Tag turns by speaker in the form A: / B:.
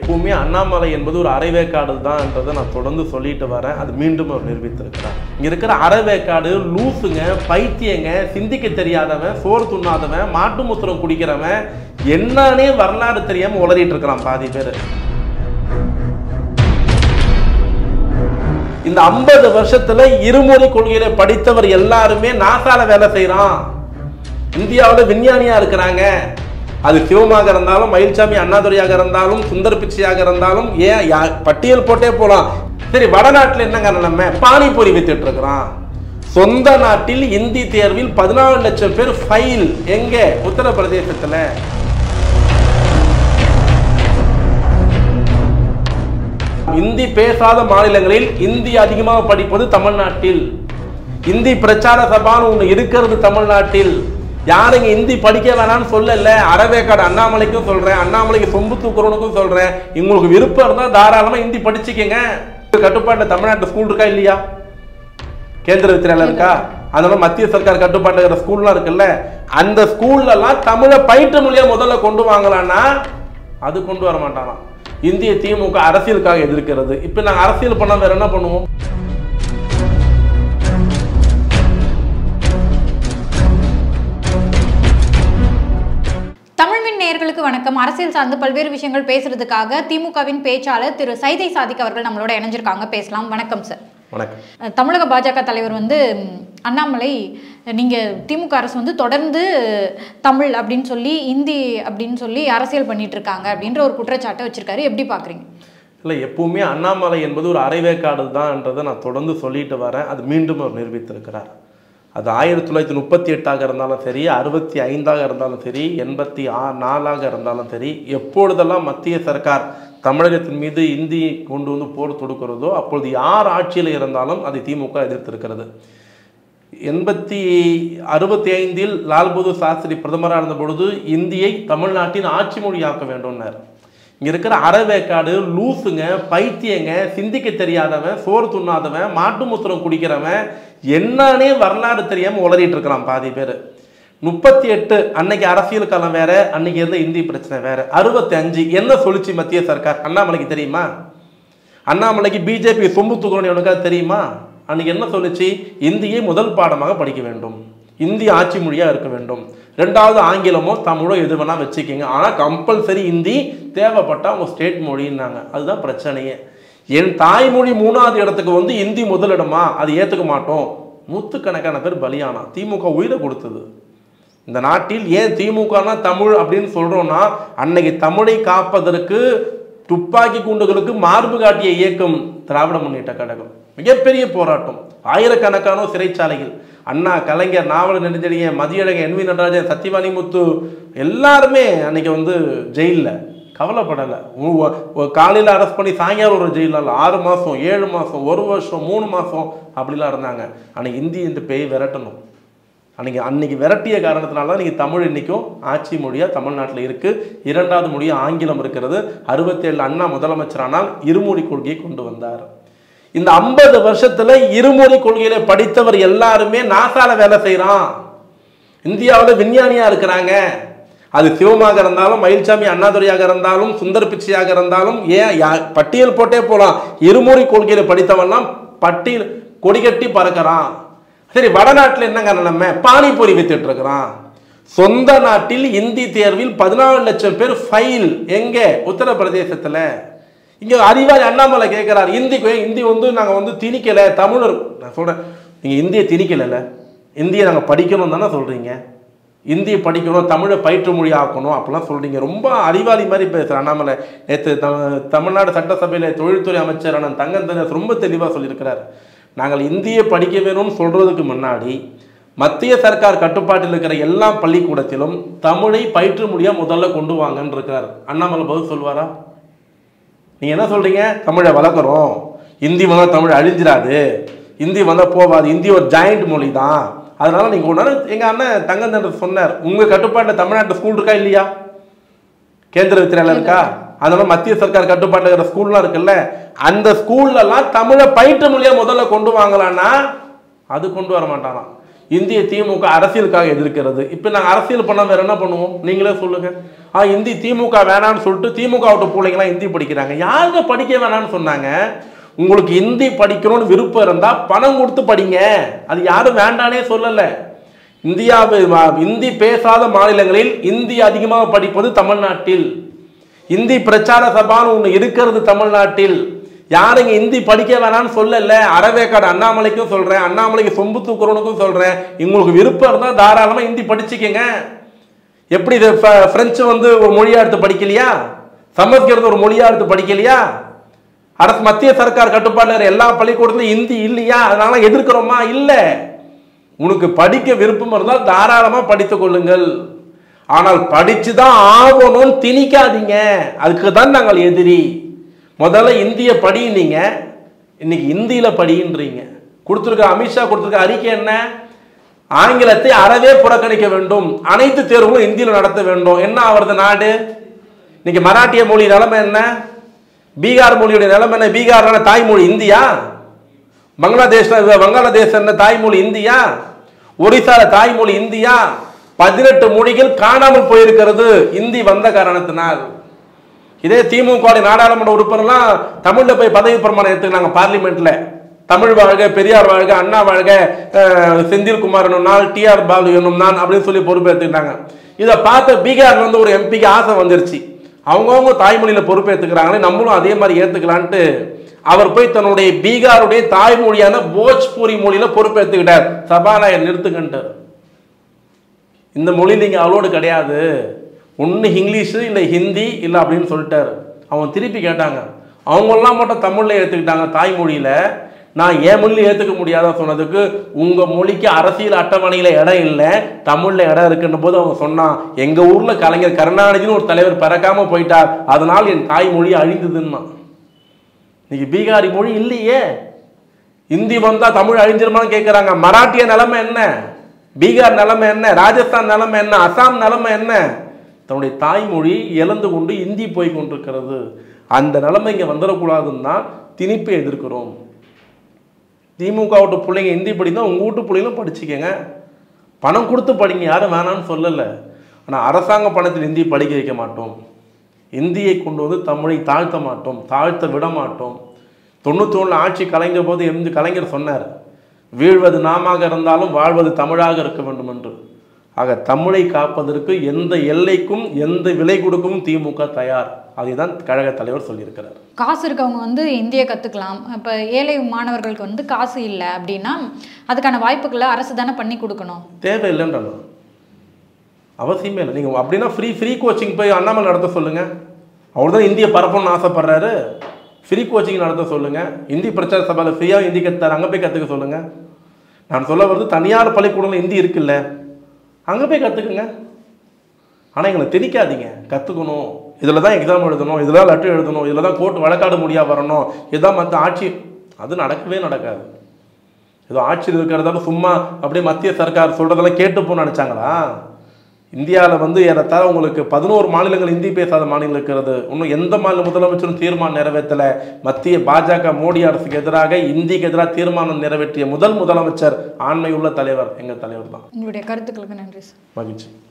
A: எப்பவுமே அண்ணாமலை என்பது ஒரு அரைவேக்காடு தான்ன்றதை நான் தொடர்ந்து சொல்லிட்டு வரேன் அது மீண்டும் அவர் நிரூபித்திருக்கிறார் இங்க இருக்கிற அரைவேக்காடு லூசுங்க பைத்தியங்க சிந்திக்க தெரியாதவன் சோறு துண்ணாதவன் மாட்டு முத்திரம் குடிக்கிறவன் என்னன்னே வரலாறு தெரியாம உளறிட்டு இருக்கிறான் பாதி பேர் இந்த ஐம்பது வருஷத்துல இருமொழி கொள்கையில படித்தவர் எல்லாருமே நாசால வேலை செய்யறான் இந்தியாவில் விஞ்ஞானியா இருக்கிறாங்க அது சிவமாக இருந்தாலும் மயில்சாமி அண்ணாதுரையாக இருந்தாலும் சுந்தர் பிச்சையாக இருந்தாலும் ஏன் யா- பட்டியல் போட்டே போலாம் சரி வடநாட்டில் என்னங்க நம்ம பானிபூரி வித்துட்டு இருக்கிறான் சொந்த நாட்டில் இந்தி தேர்வில் பதினாலு லட்சம் பேர் ஃபைல் எங்க உத்தரப்பிரதேசத்துல இந்தி பேசாத மாநிலங்களில் இந்தி அதிகமாக படிப்பது தமிழ்நாட்டில் இந்தி பிரச்சார சபான்னு ஒன்று இருக்கிறது தமிழ்நாட்டில் யாருங்க இந்தி படிக்க வேணாம்னு சொல்லல அறவேக்காடு அண்ணாமலைக்கும் சொல்றேன் அண்ணாமலைக்கு சொம்பு தூக்குறவனுக்கும் சொல்றேன் உங்களுக்கு விருப்பம் இருந்தால் தாராளமா இந்தி படிச்சுக்கங்க கட்டுப்பாட்டில் தமிழ்நாட்டு ஸ்கூல் இருக்கா இல்லையா கேந்திர வித்தியாலயம் இருக்கா அதனால மத்திய சர்க்கார் கட்டுப்பாட்டில் இருக்கிற ஸ்கூல்லாம் இருக்குல்ல அந்த ஸ்கூல்ல எல்லாம் தமிழை பயிற்று மொழியா முதல்ல கொண்டு வாங்கலாம்னா அது கொண்டு வர மாட்டானாம் இந்திய திமுக அரசியலுக்காக எதிர்க்கிறது இப்ப நாங்க அரசியல் பண்ண வேற என்ன பண்ணுவோம்
B: தமிழ்வின் நேயர்களுக்கு வணக்கம் அரசியல் சார்ந்து பல்வேறு விஷயங்கள் பேசுறதுக்காக திமுகவின் பேச்சாளர் திரு சைதை சாதிக் அவர்கள் நம்மளோட இணைஞ்சிருக்காங்க பேசலாம் வணக்கம் சார்
A: வணக்கம்
B: அஹ் தமிழக பாஜக தலைவர் வந்து ம், அண்ணாமலை நீங்க திமுக அரசு வந்து தொடர்ந்து தமிழ் அப்படின்னு சொல்லி இந்தி அப்படின்னு சொல்லி அரசியல் பண்ணிட்டு இருக்காங்க அப்படின்ற ஒரு குற்றச்சாட்டை வச்சிருக்காரு எப்படி பாக்குறீங்க
A: இல்லை எப்பவுமே அண்ணாமலை என்பது ஒரு அரைவேக்காடு தான்ன்றதை நான் தொடர்ந்து சொல்லிட்டு வரேன் அது மீண்டும் அவர் நிரூபித்திருக்கிறார் அது ஆயிரத்தி தொள்ளாயிரத்தி முப்பத்தி எட்டாக இருந்தாலும் சரி அறுபத்தி ஐந்தாக இருந்தாலும் சரி எண்பத்தி ஆ நாலாக இருந்தாலும் சரி எப்பொழுதெல்லாம் மத்திய சர்க்கார் தமிழகத்தின் மீது இந்தி கொண்டு வந்து போர் தொடுக்கிறதோ அப்பொழுது யார் ஆட்சியில் இருந்தாலும் அதை திமுக எதிர்த்திருக்கிறது எண்பத்தி அறுபத்தி ஐந்தில் லால் பகதூர் சாஸ்திரி பிரதமராக இருந்த பொழுது இந்தியை தமிழ்நாட்டின் ஆட்சி மொழியாக்க வேண்டும்னார் இங்க இருக்கிற அறவேக்காடு லூசுங்க பைத்தியங்க சிந்திக்க தெரியாதவன் சோறு துண்ணாதவன் மாட்டு முத்திரம் குடிக்கிறவன் என்னன்னே வரலாறு தெரியாம உளறிட்டு இருக்கிறான் பாதி பேர் முப்பத்தி எட்டு அன்னைக்கு அரசியல் காலம் வேற அன்னைக்கு இருந்த இந்தி பிரச்சனை வேற அறுபத்தி அஞ்சு என்ன சொல்லிச்சு மத்திய சர்க்கார் அண்ணாமலைக்கு தெரியுமா அண்ணாமலைக்கு பிஜேபி சொம்பு தூக்கணும் எவனுக்காவது தெரியுமா அன்னைக்கு என்ன சொல்லுச்சு இந்தியை முதல் பாடமாக படிக்க வேண்டும் இந்தி ஆட்சி மொழியாக இருக்க வேண்டும் ரெண்டாவது ஆங்கிலமோ தமிழோ எது வேணா வச்சுக்கிங்க ஆனால் கம்பல்சரி இந்தி தேவைப்பட்டா அவங்க ஸ்டேட் மொழின்னாங்க அதுதான் பிரச்சனையே என் தாய்மொழி மூணாவது இடத்துக்கு வந்து இந்தி முதலிடமா அது ஏற்றுக்க மாட்டோம் நூற்றுக்கணக்கான பேர் பலியானா திமுக உயிரை கொடுத்தது இந்த நாட்டில் ஏன் திமுகனா தமிழ் அப்படின்னு சொல்றோம்னா அன்னைக்கு தமிழை காப்பதற்கு துப்பாக்கி குண்டுகளுக்கு மார்பு காட்டிய இயக்கம் திராவிட முன்னேற்ற கழகம் மிகப்பெரிய போராட்டம் ஆயிரக்கணக்கான சிறைச்சாலைகள் அண்ணா கலைஞர் நாவல் நெடுஞ்செழியன் மதியழகன் என் வி நடராஜன் சத்தியவாணி முத்து எல்லாருமே அன்னைக்கு வந்து ஜெயிலில் கவலைப்படலை காலையில் அரெஸ்ட் பண்ணி சாயங்காலம் ஒரு ஜெயிலில் ஆறு மாதம் ஏழு மாதம் ஒரு வருஷம் மூணு மாதம் அப்படிலாம் இருந்தாங்க அன்னைக்கு இந்தி இந்த பேய் விரட்டணும் அன்னைக்கு அன்னைக்கு விரட்டிய காரணத்தினால தான் இன்னைக்கு தமிழ் இன்னைக்கும் ஆட்சி மொழியாக தமிழ்நாட்டில் இருக்கு இரண்டாவது மொழியாக ஆங்கிலம் இருக்கிறது அறுபத்தேழு அண்ணா முதலமைச்சரானால் இருமொழி கொள்கையை கொண்டு வந்தார் இந்த ஐம்பது வருஷத்துல இருமொழி கொள்கையில படித்தவர் எல்லாருமே நாசால வேலை செய்கிறான் இந்தியாவில் விஞ்ஞானியா இருக்கிறாங்க அது சிவமாக இருந்தாலும் மயில்சாமி அண்ணாதுரையாக இருந்தாலும் சுந்தர் பிச்சையாக இருந்தாலும் ஏன் யா- பட்டியல் போட்டே போலாம் இருமொழி கொள்கையில படித்தவன்லாம் பட்டியல் கொடிகட்டி பறக்கிறான் சரி வடநாட்டில் என்னங்க நம்ம பானிபூரி வித்துட்டு இருக்கிறான் சொந்த நாட்டில் இந்தி தேர்வில் பதினாலு லட்சம் பேர் ஃபைல் எங்க உத்தரப்பிரதேசத்துல இங்க அறிவாளி அண்ணாமலை கேட்கிறார் இந்தி இந்தி வந்து நாங்க வந்து திணிக்கல தமிழர் நான் சொல்றேன் நீங்க இந்தியை திணிக்கல இந்தியை நாங்க படிக்கணும் தானே சொல்றீங்க இந்தியை படிக்கணும் தமிழை பயிற்று மொழி ஆக்கணும் அப்படிலாம் சொல்றீங்க ரொம்ப அறிவாளி மாதிரி பேசுற அண்ணாமலை நேற்று தமிழ்நாடு சட்டசபையில் தொழில்துறை அமைச்சர் அண்ணன் தங்கந்தனஸ் ரொம்ப தெளிவாக சொல்லியிருக்கிறார் நாங்கள் இந்தியை படிக்க வேணும்னு சொல்றதுக்கு முன்னாடி மத்திய சர்க்கார் கட்டுப்பாட்டில் இருக்கிற எல்லா பள்ளிக்கூடத்திலும் தமிழை பயிற்று மொழியா முதல்ல கொண்டு வாங்கன்னு இருக்கிறார் அண்ணாமலை பதில் சொல்வாரா நீங்க என்ன சொல்றீங்க தமிழை வளர்க்குறோம் இந்தி வந்தால் தமிழ் அழிஞ்சிராது இந்தி வந்தால் போகாது இந்தி ஒரு ஜாயிண்ட் மொழி தான் அதனால நீங்க ஒன்று எங்க அண்ணன் தங்கந்தன் சொன்னார் உங்க கட்டுப்பாட்டில் தமிழ்நாட்டு ஸ்கூல் இருக்கா இல்லையா கேந்திர வித்தியாலயம் இருக்கா அதனால மத்திய சர்க்கார் கட்டுப்பாட்டில் இருக்கிற ஸ்கூல்லாம் இருக்குல்ல அந்த ஸ்கூல்லலாம் தமிழை பயிற்று மொழியா முதல்ல கொண்டு வாங்கலாம்னா அது கொண்டு வர மாட்டாராம் இந்திய திமுக அரசியலுக்காக எதிர்க்கிறது இப்போ நாங்கள் அரசியல் பண்ண வேற என்ன பண்ணுவோம் நீங்களே சொல்லுங்க ஆ இந்தி திமுக வேணான்னு சொல்லிட்டு திமுக விட்டு பிள்ளைங்களாம் ஹிந்தி படிக்கிறாங்க யாருங்க படிக்க வேணாம்னு சொன்னாங்க உங்களுக்கு ஹிந்தி படிக்கணும்னு விருப்பம் இருந்தால் பணம் கொடுத்து படிங்க அது யாரும் வேண்டானே சொல்லலை இந்தியாவில் இந்தி பேசாத மாநிலங்களில் இந்தி அதிகமாக படிப்பது தமிழ்நாட்டில் இந்தி பிரச்சார சபான்னு ஒன்று இருக்கிறது தமிழ்நாட்டில் யாருங்க இந்தி படிக்க வேணாம்னு சொல்லல அறவேக்காடு அண்ணாமலைக்கும் சொல்றேன் அண்ணாமலைக்கு சொம்பு தூக்குறவனுக்கும் சொல்றேன் உங்களுக்கு விருப்பம் இருந்தால் தாராளமா இந்தி படிச்சுக்கங்க எப்படி இது ஃப- பிரெஞ்சு வந்து ஒரு மொழியா எடுத்து படிக்கலையா சமஸ்கிருதம் ஒரு மொழியா எடுத்து படிக்கலையா அரசு மத்திய சர்க்கார் கட்டுப்பாடுல இருக்கிற எல்லா பள்ளிக்கூடத்துலையும் இந்தி இல்லையா அதனால எதிர்க்கிறோமா இல்லை உனக்கு படிக்க விருப்பம் இருந்தால் தாராளமா படித்துக் கொள்ளுங்கள் ஆனால் படிச்சு தான் ஆகணும்னு திணிக்காதீங்க அதுக்கு தான் நாங்கள் எதிரி முதல்ல இந்திய படின்னீங்க இன்னைக்கு இந்தியில படின்றீங்க கொடுத்துருக்க அமித்ஷா கொடுத்துருக்க அறிக்கை என்ன ஆங்கிலத்தை அறவே புறக்கணிக்க வேண்டும் அனைத்து தேர்வுகளும் இந்தியில நடத்த வேண்டும் என்ன ஆவறது நாடு இன்னைக்கு மராட்டிய மொழி நிலைமை என்ன பீகார் மொழியுடைய நிலைமை என்ன பீகார் தாய்மொழி இந்தியா பங்களாதேஷ் வங்காளதேச தாய்மொழி இந்தியா ஒரிசால தாய்மொழி இந்தியா பதினெட்டு மொழிகள் காணாமல் போயிருக்கிறது இந்தி வந்த காரணத்தினால் இதே திமுக நாடாளுமன்ற உறுப்பினர்லாம் தமிழ்ல போய் பதவி பிரமாணம் எடுத்துக்கினாங்க பார்லிமெண்ட்ல தமிழ் வாழ்க பெரியார் வாழ்க அண்ணா வாழ்க அஹ், செந்தில்குமார் என்னும் நாள் டிஆர் பாலு என்னும் நான் அப்படின்னு சொல்லி பொறுப்பு எடுத்துக்கிட்டாங்க இதை பார்த்த பீகார்ல இருந்து ஒரு எம்பிக்கு ஆசை வந்துருச்சு அவங்கவுங்க தாய்மொழியில பொறுப்பு ஏத்துக்கிறாங்களே நம்மளும் அதே மாதிரி ஏத்துக்கலான்ட்டு அவர் போய் தன்னுடைய பீகாருடைய தாய்மொழியான போஜ்பூரி மொழியில பொறுப்பு ஏத்துக்கிட்டார் சபாநாயகர் நிறுத்துக்கிட்டார் இந்த மொழி நீங்கள் அவளோடு கிடையாது ஒன்று இங்கிலீஷு இல்லை ஹிந்தி இல்லை அப்படின்னு சொல்லிட்டாரு அவன் திருப்பி கேட்டாங்க அவங்கெல்லாம் மட்டும் தமிழில் ஏற்றுக்கிட்டாங்க தாய்மொழியில் நான் என் மொழியில் ஏற்றுக்க முடியாத சொன்னதுக்கு உங்கள் மொழிக்கு அரசியல் அட்டவணையில் இடம் இல்லை தமிழில் இடம் இருக்குன்ற போது அவங்க சொன்னான் எங்கள் ஊரில் கலைஞர் கருணாநிதினு ஒரு தலைவர் பிறக்காமல் போயிட்டார் அதனால் என் தாய்மொழி அழிந்ததுன்னா இன்னைக்கு பீகாரி மொழி இல்லையே இந்தி வந்தா தமிழ் அழிஞ்சிருமான்னு கேட்குறாங்க மராட்டிய நிலைமை என்ன பீகார் நிலைமை என்ன ராஜஸ்தான் நிலைமை என்ன அசாம் நிலைமை என்ன தன்னுடைய தாய்மொழி இழந்து கொண்டு இந்தி போய் கொண்டிருக்கிறது அந்த நிலைமை இங்கே வந்துடக்கூடாதுன்னு தான் திணிப்பை எதிர்க்கிறோம் திமுக விட்டு பிள்ளைங்க ஹிந்தி படிந்தா உங்கள் வீட்டு பிள்ளைங்களும் படிச்சுக்கங்க பணம் கொடுத்து படிங்க யாரும் வேணாம்னு சொல்லலை ஆனால் அரசாங்க பணத்தில் ஹிந்தி படிக்க வைக்க மாட்டோம் இந்தியை கொண்டு வந்து தமிழை தாழ்த்த மாட்டோம் தாழ்த்த விட மாட்டோம் தொண்ணூத்தொன்னில் ஆட்சி கலைஞர் போது எந்த கலைஞர் சொன்னார் வீழ்வது நாமாக இருந்தாலும் வாழ்வது தமிழாக இருக்க வேண்டும் என்று ஆக தமிழை காப்பதற்கு எந்த எல்லைக்கும் எந்த விலை கொடுக்கவும் திமுக தயார் அதை தான் கழக தலைவர் சொல்லியிருக்கிறார்
B: காசு இருக்கவங்க வந்து இந்திய கற்றுக்கலாம் இப்போ ஏழை மாணவர்களுக்கு வந்து காசு இல்லை அப்படின்னா அதுக்கான வாய்ப்புகளை அரசு தானே பண்ணி கொடுக்கணும்
A: தேவையில்லைன்றாங்க அவசியமே இல்லை நீங்கள் அப்படின்னா ஃப்ரீ ஃப்ரீ கோச்சிங் போய் அண்ணாமலை நடத்த சொல்லுங்கள் அவர் தான் இந்திய பரப்பணும்னு ஆசைப்படுறாரு ஃப்ரீ கோச்சிங் நடத்த சொல்லுங்கள் இந்தி பிரச்சார சபையில் ஃப்ரீயாக ஹிந்தி கற்றுத்தாரு அங்கே போய் கற்றுக்க சொல்லுங்கள் நான் சொல்ல வருது தனியார் பள்ளிக்கூடங்கள் ஹிந்தி இருக்குல்ல அங்கே போய் கற்றுக்குங்க ஆனால் எங்களை திணிக்காதீங்க கற்றுக்கணும் இதில் தான் எக்ஸாம் எழுதணும் இதில் தான் லெட்டர் எழுதணும் இதில் தான் கோர்ட் வழக்காடு முடியா வரணும் இதுதான் மற்ற ஆட்சி அது நடக்கவே நடக்காது ஏதோ ஆட்சியில் இருக்கிறதால சும்மா அப்படியே மத்திய சர்க்கார் சொல்கிறதெல்லாம் கேட்டுப்போன்னு நினச்சாங்களா இந்தியாவில் வந்து ஏறத்தாழ உங்களுக்கு பதினோரு மாநிலங்கள் இந்தி பேசாத மாநிலம் இருக்கிறது இன்னும் எந்த மாநில முதலமைச்சரும் தீர்மானம் நிறைவேற்றலை மத்திய பாஜக மோடி அரசுக்கு எதிராக இந்திக்கு எதிராக தீர்மானம் நிறைவேற்றிய முதல் முதலமைச்சர் ஆண்மையுள்ள தலைவர் எங்கள் தலைவர் தான்
B: உங்களுடைய கருத்துக்களுக்கு நன்றி சார்
A: மகிழ்ச்சி